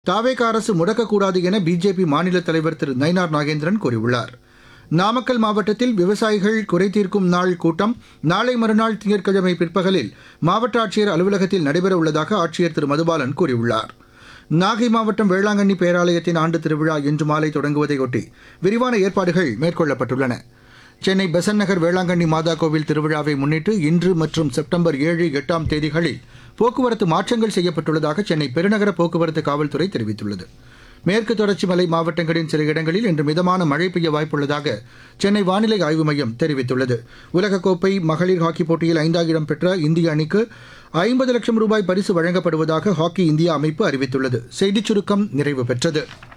தாவேக அரசு முடக்கக்கூடாது என பிஜேபி மாநில தலைவர் திரு நயினார் நாகேந்திரன் கூறியுள்ளார் நாமக்கல் மாவட்டத்தில் விவசாயிகள் குறைதீர்க்கும் நாள் கூட்டம் நாளை மறுநாள் திங்கட்கிழமை பிற்பகலில் மாவட்ட ஆட்சியர் அலுவலகத்தில் நடைபெற உள்ளதாக ஆட்சியர் திரு மதுபாலன் கூறியுள்ளார் நாகை மாவட்டம் வேளாங்கண்ணி பேராலயத்தின் ஆண்டு திருவிழா இன்று மாலை தொடங்குவதையொட்டி விரிவான ஏற்பாடுகள் மேற்கொள்ளப்பட்டுள்ளன சென்னை பெசன் நகர் வேளாங்கண்ணி மாதா கோவில் திருவிழாவை முன்னிட்டு இன்று மற்றும் செப்டம்பர் ஏழு எட்டாம் தேதிகளில் போக்குவரத்து மாற்றங்கள் செய்யப்பட்டுள்ளதாக சென்னை பெருநகர போக்குவரத்து காவல்துறை தெரிவித்துள்ளது மேற்கு தொடர்ச்சி மலை மாவட்டங்களின் சில இடங்களில் இன்று மிதமான மழை பெய்ய வாய்ப்புள்ளதாக சென்னை வானிலை ஆய்வு மையம் தெரிவித்துள்ளது உலகக்கோப்பை மகளிர் ஹாக்கி போட்டியில் ஐந்தாவது இடம் பெற்ற இந்திய அணிக்கு ஐம்பது லட்சம் ரூபாய் பரிசு வழங்கப்படுவதாக ஹாக்கி இந்தியா அமைப்பு அறிவித்துள்ளது செய்திச் சுருக்கம் நிறைவு பெற்றது